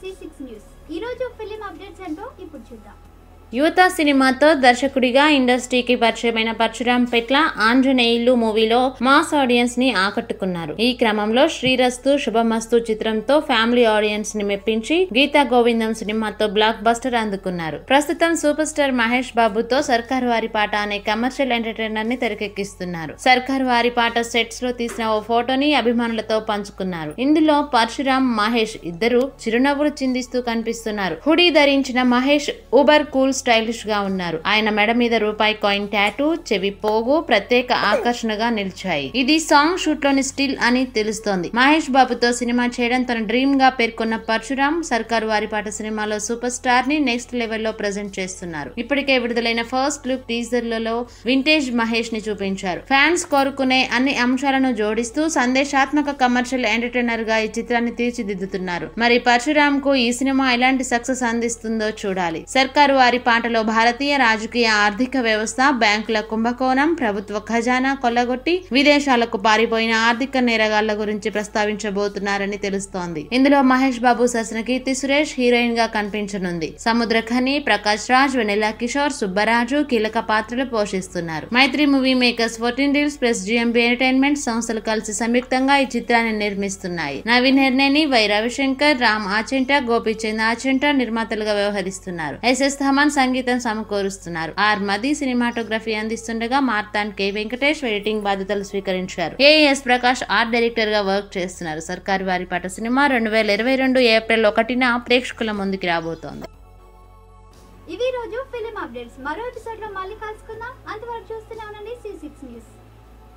C six news ఈ రోజు film updates ఏంటో ఇప్పుడు చూద్దాం యువత సినిమాతో దర్శకుడిగా ఇండస్ట్రీకి పరిచయమైన పరశురాం పెట్ల ఆంజనేయులు మూవీలో మాస్ ఆడియన్స్ ని ఆకట్టుకున్నారు ఈ క్రమంలో శ్రీరస్తు శుభమస్తు చిత్రంతో ఫ్యామిలీ ఆడియన్స్ ని మెప్పించి గీతా గోవిందం సినిమాతో బ్లాక్ బస్టర్ అందుకున్నారు ప్రస్తుతం సూపర్ స్టార్ మహేష్ బాబుతో సర్కారు వారి పాట అనే కమర్షియల్ ఎంటర్టైనర్ ని తెరకెక్కిస్తున్నారు సర్కారు వారి పాట సెట్స్ లో తీసిన ఓ ఫోటోని అభిమానులతో పంచుకున్నారు ఇందులో పరశురాం మహేష్ ఇద్దరు చిరునవ్వులు చిందిస్తూ కనిపిస్తున్నారు హుడీ ధరించిన మహేష్ ఊబర్ కూల్ స్టైలిష్ గా ఉన్నారు ఆయన మెడ మీద రూపాయి కాయిన్ టాటూ చెవి పోగు ప్రత్యేక ఆకర్షణగా నిలిచాయి ఇది సాంగ్ షూట్ లోని స్టిల్ అని తెలుస్తోంది మహేష్ బాబుతో సినిమా చేయడం తన డ్రీమ్ గా పేర్కొన్న పరశురాం సర్కారు వారి పాట సినిమాలో సూపర్ స్టార్ ని నెక్స్ట్ లెవెల్ లో ప్రజెంట్ చేస్తున్నారు ఇప్పటికే విడుదలైన ఫస్ట్ లుక్ టీజర్లలో వింటేజ్ మహేష్ ని చూపించారు ఫ్యాన్స్ కోరుకునే అన్ని అంశాలను జోడిస్తూ సందేశాత్మక కమర్షియల్ ఎంటర్టైనర్ గా ఈ చిత్రాన్ని తీర్చిదిద్దుతున్నారు మరి పరశురామ్ కు ఈ సినిమా ఎలాంటి సక్సెస్ అందిస్తుందో చూడాలి సర్కారు వారి పాటలో భారతీయ రాజకీయ ఆర్థిక వ్యవస్థ బ్యాంకుల కుంభకోణం ప్రభుత్వ ఖజానా కొల్లగొట్టి విదేశాలకు పారిపోయిన ఆర్థిక నేరగాళ్ల గురించి ప్రస్తావించబోతున్నారని తెలుస్తోంది ఇందులో మహేష్ బాబు సరసన కీర్తి సురేష్ హీరోయిన్ గా కనిపించనుంది సముద్ర ఖని ప్రకాష్ రాజ్ వెనెలా కిషోర్ సుబ్బరాజు కీలక పాత్రలు పోషిస్తున్నారు Mythri movie makers fourteen reels plus GMB entertainment సంస్థలు కలిసి సంయుక్తంగా ఈ చిత్రాన్ని నిర్మిస్తున్నాయి నవీన్ హెర్నేని వై రవిశంకర్ రామ్ ఆచెంట గోపీచంద్ ఆచెంట నిర్మాతలుగా వ్యవహరిస్తున్నారు ఎస్ఎస్ థమన్ సంగీతం సమకూరుస్తున్నారు ఆర్ మది సినిమాటోగ్రఫీ అందిస్తుండగా మార్తాన్ కె వెంకటేష్ ఎడిటింగ్ బాధ్యతలు స్వీకరించారు ఏఎస్ ప్రకాష్ ఆర్ట్ డైరెక్టర్ గా వర్క్ చేస్తున్నారు సర్కారు వారి పాట సినిమా రెండు వేల ఇరవై రెండు ఏప్రిల్ ఒకటిన ప్రేక్షకుల ముందుకి రాబోతోంది ఇవి ఈ రోజు ఫిలిం అప్డేట్స్ మరో ఎపిసోడ్ లో మళ్ళీ కలుసుకుందాం అంతవరకు చూస్తూనే ఉండండి సి సిక్స్